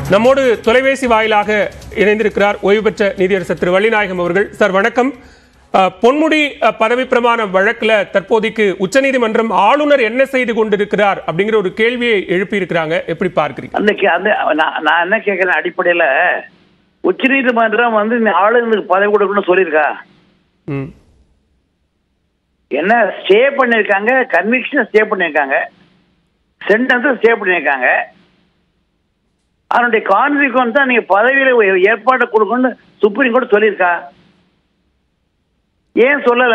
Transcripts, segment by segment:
நம்மோடு தொலைபேசி வாயிலாக இணைந்திருக்கிறார் ஓய்வு பெற்ற நீதியரசர் திரு வள்ளிநாயகம் அவர்கள் சார் வணக்கம் அஹ், பொன்முடி அஹ், பதவி பிரமாண வழக்குல தற்போதைக்கு உச்சநீதிமன்றம் ஆளுநர் என்ன செய்து கொண்டிருக்கிறார் அப்படிங்கிற ஒரு கேள்வியை எழுப்பி இருக்கிறாங்க எப்படி பார்க்கிறீங்க அந்த கே- அந்த நான் நான் என்ன கேட்கிறேன் அடிப்படையில உச்சநீதிமன்றம் வந்து இந்த ஆளுநருக்கு பதவி கொடுக்கணும்னு சொல்லியிருக்கா ம் என்ன ஸ்டே பண்ணியிருக்காங்க கன்விக்ஷன் ஸ்டே பண்ணியிருக்காங்க சென்டென்ஸும் ஸ்டே பண்ணியிருக்காங்க அதனுடைய கான்சிக்வன்ஸ் தான் நீங்க பதவியில ஒரு ஏற்பாடு கொடுக்கணும்னு சுப்ரீம் கோர்ட் சொல்லியிருக்கா ஏன் சொல்லல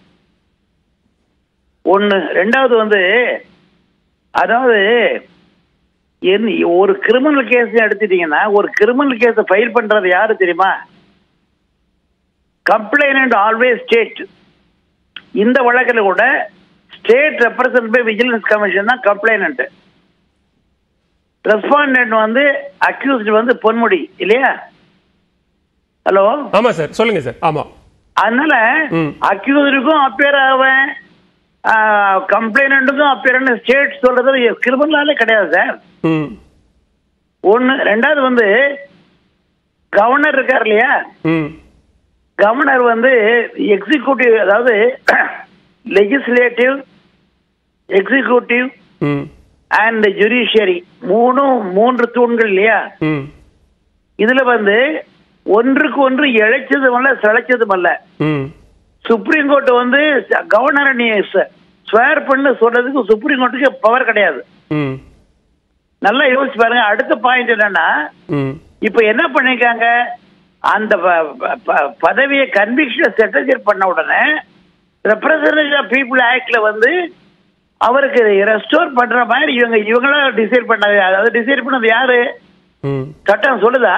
ஒண்ணு ரெண்டாவது வந்து அதாவது என்ன ஒரு கிரிமினல் கேஸ் எடுத்துட்டீங்கன்னா ஒரு கிரிமினல் கேஸை ஃபைல் பண்றது யாரு தெரியுமா கம்ப்ளைண்ட் ஆல்வேஸ் ஸ்டேட் இந்த வழக்கில் கூட state represent by vigilance commission தான் கம்ப்ளைனண்ட் ரெஸ்பாண்டன்ட் வந்து அக்யூஸ்ட் வந்து பொன்முடி இல்லையா ஹலோ ஆமா சார் சொல்லுங்க சார் ஆமா அதனால ம். அக்யூஸ்டுக்கும் அப்பியர் ஆவேன் கம்ப்ளைனண்ட்டுக்கும் அப்பியர் ஸ்டேட் சொல்றது கிரிமினலாலே கிடையாது சார் ம் ஒன்று ரெண்டாவது வந்து கவர்னர் இருக்கார் இல்லையா ம் கவர்னர் வந்து எக்ஸிக்யூட்டிவ் அதாவது லெஜிஸ்லேட்டிவ் எக்ஸிக்யூட்டிவ் ம் அண்ட் ஜுடிஷியரி மூணும் மூன்று தூண்கள் இல்லையா ம் இதுல வந்து ஒன்றுக்கு ஒன்று இழைச்சதும் அல்ல சிழைச்சதும் அல்ல ம் சுப்ரீம் கோர்ட் வந்து கவர்னரை நீ ஸ்வேர் பண்ணு சொல்றதுக்கு சுப்ரீம் கோர்ட்டுக்கு பவர் கிடையாது ம் நல்லா யோசிச்சு பாருங்க அடுத்த பாயிண்ட் என்னன்னா ம் இப்ப என்ன பண்ணிருக்காங்க அந்த ப- ப- ப- பதவியை கன்விக்ஷன் செட்டில் பண்ண உடனே ரெப்ரசன்டேட்டிவ் ஆஃப் பீப்புள் ஆக்ட்ல வந்து அவருக்கு ரெஸ்டோர் பண்ற மாதிரி இவங்க இவங்களா டிசைட் பண்ணது அதாவது டிசைட் பண்ணது யாரு ம் சட்டம் சொல்லுதா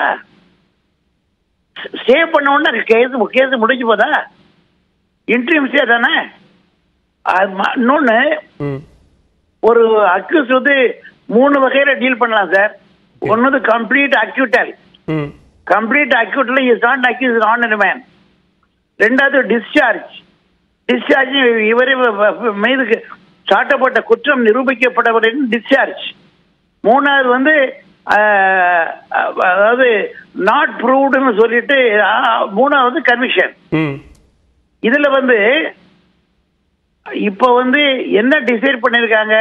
ஸ்டே பண்ண உடனே கேஸ் கேஸ் முடிஞ்சு போதா இன்ட்ரீம் ஸ்டே தானே அது ம- இன்னொன்னு ம் ஒரு அக்யூஸ் வந்து மூணு வகையில டீல் பண்ணலாம் சார் ஒன்னு வந்து கம்ப்ளீட் அக்யூட்டல் ம் complete acquittal is not accuse on man ரெண்டாவது டிஸ்சார்ஜ் டிஸ்சார்ஜ் இவரே மீது சாட்டப்பட்ட குற்றம் நிரூபிக்கப்பட்டவரின் டிஸ்சார்ஜ் மூணாவது வந்து ஆஹ், அதாவது நாட் ப்ரூவ்டுன்னு சொல்லிட்டு ஆஹ், மூணாவது கன்விக்ஷன் ம் இதுல வந்து இப்ப வந்து என்ன டிசைட் பண்ணிருக்காங்க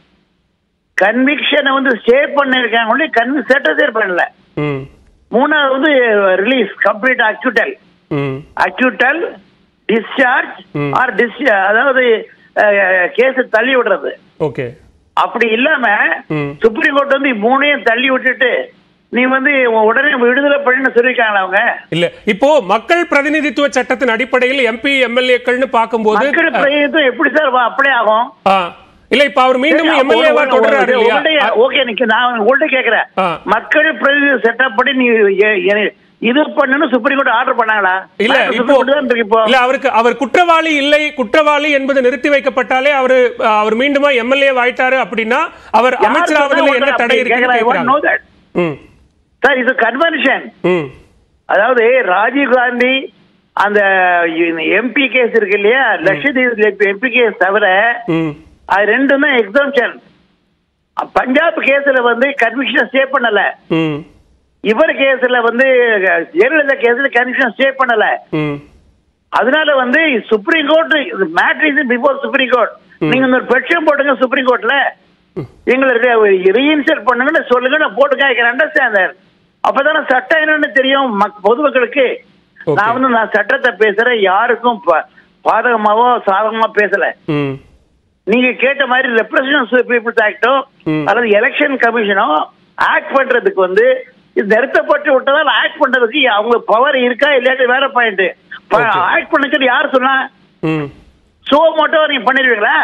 கன்விக்ஷனை வந்து ஸ்டே பண்ணிருக்காங்க ஒன்லி கன்வி செட்டசேர் பண்ணல ம் மூணாவது வந்து ரிலீஸ் கம்ப்ளீட் அக்யூட்டல் ம் அக்யூட்டல் டிஸ்சார்ஜ் ம். ஆர் டிஸ் அதாவது கேஸ் தள்ளி விடுறது ஓகே அப்படி இல்லாம ம். சுப்ரீம் கோர்ட் வந்து மூணையும் தள்ளி விட்டுட்டு நீ வந்து உடனே விடுதலை பண்ணு சொல்லிருக்காங்களா அவங்க இல்ல இப்போ மக்கள் பிரதிநிதித்துவ சட்டத்தின் அடிப்படையில் எம்பி எம்எல்ஏக்கள்னு பார்க்கும்போது மக்கள் பிரதிநிதித்துவம் எப்படி சார் அப்படியே ஆகும் ஆ, இல்ல இப்ப அவர் மீண்டும் சரி, அப்போ எம்எல்ஏவா ஒரு- தொடர்றாரு ஒரு- இல்லையா உங்கள்ட்ட- ஓகே நிக்க நான் உங்கள்ட்ட கேக்குறேன் ஆ. மக்கள் பிரதிநிதி செட்டப் படி நீ எ- எ- இது பண்ணணும் சுப்ரீம் கோர்ட் ஆர்டர் பண்ணாங்களா இல்ல நான் இப்போ சுப்ரீம் கோர்ட் தான் இருக்கு இப்போ இல்ல அவருக்கு அவர் குற்றவாளி இல்லை குற்றவாளி என்பது நிறுத்தி வைக்கப்பட்டாலே அவர் அவர் மீண்டுமா எம்எல்ஏ ஆயிட்டாரு அப்படின்னா அவர் யார் அமைச்சராவதில் சொன்னா என்ன உங்களை தடை அப்படி கேக்குறா? I want to know that. இருக்குன்னு ம் சார் இது கன்வென்ஷன் ம் அதாவது ராஜீவ் காந்தி அந்த எம்பி கேஸ் இருக்கு இல்லையா லட்சத்தீவு எம்பி கேஸ் தவிர ம் அது ரெண்டும் தான் எக்ஸாம்ஷன் பஞ்சாப் கேஸ்ல வந்து கன்விக்ஷன் ஸ்டே பண்ணல ம் இவர் கேஸ்ல வந்து ஜெயலலிதா கேஸ்ல கன்விக்ஷன் ஸ்டே பண்ணல ம் அதனால வந்து supreme court matter is before supreme court நீங்க இந்த ஒரு பெட்டிஷன் போடுங்க சுப்ரீம் கோர்ட்ல எங்களுக்கு ரீஇன்சர்ட் பண்ணுங்கன்னு சொல்லுங்க நான் போட்டுக்க ஐ கேன் அண்டர்ஸ்டாண்ட் அப்பதானே சட்டம் என்னன்னு தெரியும் மக்- பொதுமக்களுக்கு Okay. நான் வந்து நான் சட்டத்தை பேசுறேன் யாருக்கும் ப- பாதகமாவோ சாதகமா பேசல ம் நீங்க கேட்ட மாதிரி ரெப்ரசன்டேட்டிவ் பீப்புள்ஸ் ஆக்டோ ம். அல்லது எலெக்ஷன் கமிஷனோ ஆக்ட் பண்றதுக்கு வந்து இது நிறுத்தப்பட்டு விட்டதால் ஆக்ட் பண்றதுக்கு அவங்க பவர் இருக்கா இல்லாட்டி வேற பாயிண்ட் Okay. ஆக்ட் பண்ணுறது யார் சொன்னா ம் சோ மட்டும் நீங்க பண்ணிருவீங்களா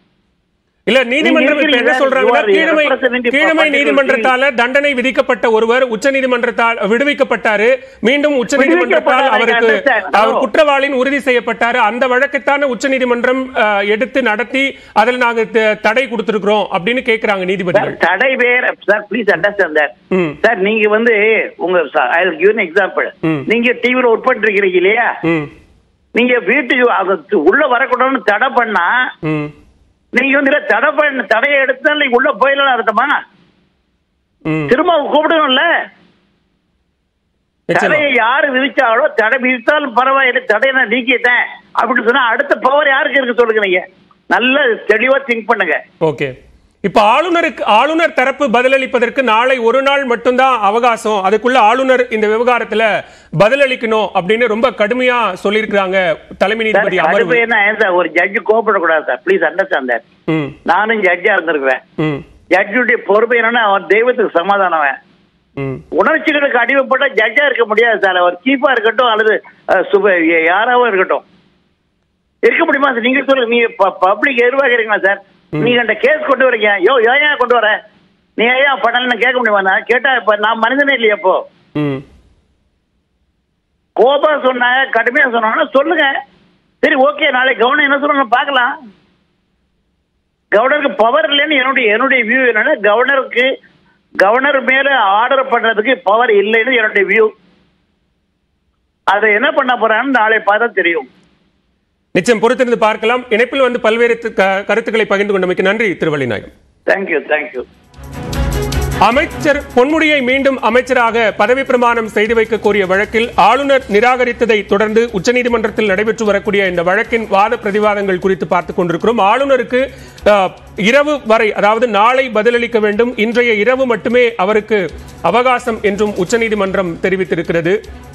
இல்ல நீதிமன்றம் இப்ப என்ன இருக்கிறீங்க, சொல்றாங்கன்னா you are கீழமை representative கீழமை of particular நீதிமன்றத்தால தண்டனை விதிக்கப்பட்ட ஒருவர் உச்ச நீதிமன்றத்தால் விடுவிக்கப்பட்டாரு மீண்டும் உச்ச நீதிமன்றத்தால் விடுவிக்கப்பட்டார், I அவருக்கு understand. அவர் No. குற்றவாளின்னு உறுதி செய்யப்பட்டாரு அந்த வழக்கைத்தானே உச்ச நீதிமன்றம் அஹ், எடுத்து நடத்தி அதில் நாங்க த- தடை கொடுத்திருக்கிறோம் அப்படின்னு கேக்குறாங்க நீதிபதிகள் தடை வேற சார் ப்ளீஸ் அண்டர்ஸ்டாண்ட் தட் ம் சார் நீங்க வந்து உங்க ஐ கிவ் எக்ஸாம்பிள் ம். நீங்க டிவில ஒர்க் பண்றீங்க இல்லையா ம் நீங்க வீட்டுக்கு அது உள்ள வரக்கூடாதுன்னு தடை பண்ணா ம் நீங்க வந்து இல்ல தடை பண்ண தடையை எடுத்தா நீங்க உள்ள போயிடலாம் அர்த்தமா ம் திரும்ப கூப்பிடணும்ல நிச்சயமா. தடையை யாரு விதிச்சாலோ தடை விதித்தாலும் பரவாயில்லை தடையை நான் நீக்கிட்டேன் அப்படின்னு சொன்னா அடுத்த பவர் யாருக்கு இருக்கு சொல்லுங்க நீங்க நல்ல தெளிவா திங்க் பண்ணுங்க ஓகே இப்ப ஆளுநருக்கு ஆளுநர் தரப்பு பதிலளிப்பதற்கு நாளை ஒரு நாள் மட்டும்தான் அவகாசம் அதுக்குள்ள ஆளுநர் இந்த விவகாரத்துல பதிலளிக்கணும் அப்படின்னு ரொம்ப கடுமையா சொல்லியிருக்கிறாங்க தலைமை நீதிபதி அடுப்பு அமர்வு என்ன சார் ஒரு ஜட்ஜு கோபப்படக்கூடாது சார் ப்ளீஸ் அண்டர்ஸ்டாண்ட் சார் ம் நானும் ஜட்ஜா இருந்திருக்கிறேன் ம் ஜட்ஜுடைய பொறுப்பு என்னன்னா அவன் தெய்வத்துக்கு சமாதானவன் ம் உணர்ச்சிகளுக்கு அடிமைப்பட்ட ஜட்ஜா இருக்க முடியாது சார் அவர் சீஃபா இருக்கட்டும் அல்லது அஹ், சுப யாராவும் இருக்கட்டும் இருக்க முடியுமா சார் நீங்க சொல்லுங்க நீங்க பப்ளிக் எதிர்பார்க்கறீங்களா சார் நீங்க அந்த கேஸ் கொண்டு வரீங்க யோ ஏன் ஏன் கொண்டு வர நீ ஏன் பண்ணலன்னு கேட்க முடியுமா நான் கேட்டா இப்ப நான் மனிதனே இல்லையா இப்போ ம் கோபா சொன்னாங்க கடுமையா சொன்னாங்கன்னா சொல்லுங்க சரி ஓகே நாளைக்கு கவர்னர் என்ன சொல்லணும் பார்க்கலாம் கவர்னருக்கு பவர் இல்லைன்னு என்னுடைய என்னுடைய வியூ என்னன்னா கவர்னருக்கு கவர்னர் மேல ஆர்டர் பண்றதுக்கு பவர் இல்லைன்னு என்னுடைய வியூ அதை என்ன பண்ண போறான்னு நாளை பார்த்தா தெரியும் நிச்சயம் பொறுத்திருந்து பார்க்கலாம் இணைப்பில் வந்து பல்வேறு து- க- கருத்துக்களை பகிர்ந்து கொண்டமைக்கு நன்றி திருவள்ளிநாயகம் தேங்க்யூ தேங்க்யூ அமைச்சர் பொன்முடியை மீண்டும் அமைச்சராக பதவி பிரமாணம் செய்து வைக்க கோரிய வழக்கில் ஆளுநர் நிராகரித்ததை தொடர்ந்து உச்சநீதிமன்றத்தில் நடைபெற்று வரக்கூடிய இந்த வழக்கின் வாத பிரதிவாதங்கள் குறித்து பார்த்துக் கொண்டிருக்கிறோம் ஆளுநருக்கு அஹ், இரவு வரை அதாவது நாளை பதிலளிக்க வேண்டும் இன்றைய இரவு மட்டுமே அவருக்கு அவகாசம் என்றும் உச்சநீதிமன்றம் தெரிவித்திருக்கிறது